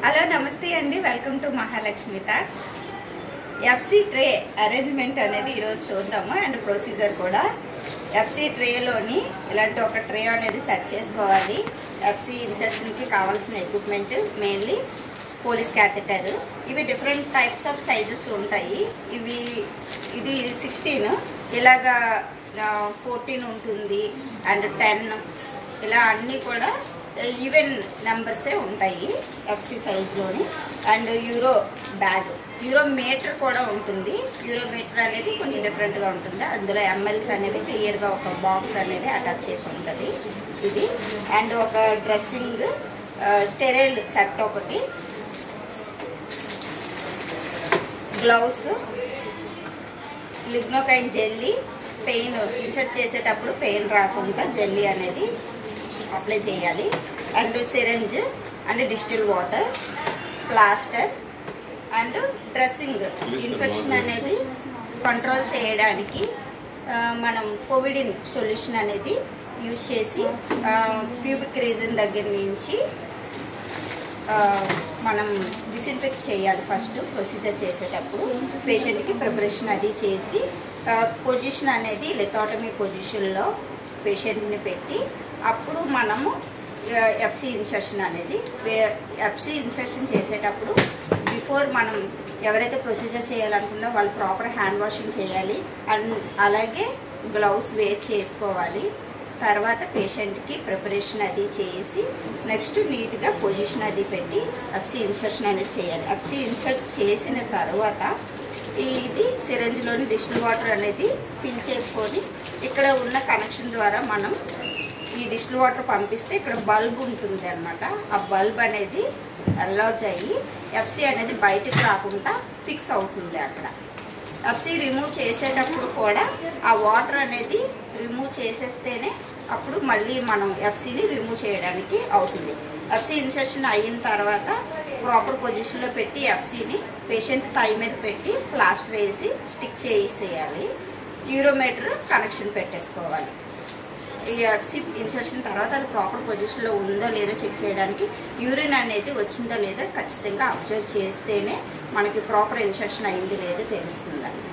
hello నమస్తే అండి welcome to Mahalakshmi thoughts FC tray arrangement అనేది ఈరోజు చూద్దాము అండ్ ప్రొసీజర్ కూడా ఎఫ్సి ట్రేలోని ఇలాంటి ఒక ట్రే అనేది సెట్ చేసుకోవాలి ఎఫ్సి ఇన్సర్షన్కి కావాల్సిన ఎక్విప్మెంట్ మెయిన్లీ పోలీస్ క్యాథెటర్ ఇవి డిఫరెంట్ టైప్స్ ఆఫ్ సైజెస్ ఉంటాయి ఇవి ఇది సిక్స్టీన్ ఇలాగా ఫోర్టీన్ ఉంటుంది అండ్ టెన్ ఇలా అన్నీ కూడా ఈవెన్ నెంబర్సే ఉంటాయి ఎఫ్సి సైజ్లోని and uro bag uro meter కూడా ఉంటుంది యూరో మీటర్ అనేది కొంచెం డిఫరెంట్గా ఉంటుంది అందులో ఎంఎల్స్ అనేది క్లియర్గా ఒక బాక్స్ అనేది అటాచ్ చేసి ఉంటుంది ఇది అండ్ ఒక డ్రెస్సింగ్ స్టెరైల్ సెట్ ఒకటి gloves lignocaine jelly pain insert చేసేటప్పుడు పెయిన్ రాకుండా జెల్లీ అనేది అప్లై చేయాలి and syringe and distil water plaster and dressing infection అనేది కంట్రోల్ చేయడానికి ఆ, మనం కోవిడిన్ సొల్యూషన్ అనేది యూజ్ చేసి ప్యూబిక్ రీజన్ దగ్గర నుంచి ఆ, మనం డిస్ఇన్ఫెక్ట్ చేయాలి ఫస్ట్ ప్రొసీజర్ చేసేటప్పుడు పేషెంట్కి ప్రిపరేషన్ అది చేసి పొజిషన్ అనేది లెథాటమీ పొజిషన్లో పేషెంట్ని పెట్టి అప్పుడు మనము ఎఫ్సి ఇన్సర్షన్ అనేది ఎఫ్సి ఇన్సర్షన్ చేసేటప్పుడు బిఫోర్ మనం ఎవరైతే ప్రొసీజర్ చేయాలనుకున్నా వాళ్ళు ప్రాపర్ హ్యాండ్ వాషింగ్ చేయాలి అండ్ అలాగే గ్లౌస్ వేర్ చేసుకోవాలి తర్వాత పేషెంట్కి ప్రిపరేషన్ అది చేసి నెక్స్ట్ నీట్గా పొజిషన్ అది పెట్టి ఎఫ్సి ఇన్సర్షన్ అనేది చేయాలి ఎఫ్సి ఇన్సర్ట్ చేసిన తర్వాత ఇది సిరంజ్లోని డిస్టిల్ వాటర్ అనేది ఫిల్ చేసుకొని ఇక్కడ ఉన్న కనెక్షన్ ద్వారా మనం ఈ డిస్టిల్ వాటర్ పంపిస్తే ఇక్కడ బల్బ్ ఉంటుంది అనమాట ఆ బల్బ్ అనేది అలౌజ్ అయ్యి ఎఫ్సి అనేది బయటకు రాకుండా ఫిక్స్ అవుతుంది అక్కడ ఎఫ్సి రిమూవ్ చేసేటప్పుడు కూడా ఆ వాటర్ అనేది రిమూవ్ చేసేస్తేనే అప్పుడు మళ్ళీ మనం ఎఫ్సిని రిమూవ్ చేయడానికి అవుతుంది ఎఫ్సి ఇన్సర్షన్ అయిన తర్వాత ప్రాపర్ పొజిషన్లో పెట్టి ఎఫ్సిని పేషెంట్ థై మీద పెట్టి ప్లాస్టర్ వేసి స్టిక్ చేసేయాలి యూరోమీటర్ కనెక్షన్ పెట్టేసుకోవాలి ఈ ఎఫ్సి ఇన్సర్షన్ తర్వాత అది ప్రాపర్ పొజిషన్లో ఉందో లేదో చెక్ చేయడానికి యూరిన్ అనేది వచ్చిందో లేదో ఖచ్చితంగా అబ్జర్వ్ చేస్తేనే మనకి ప్రాపర్ ఇన్సర్షన్ అయింది లేదో తెలుస్తుంది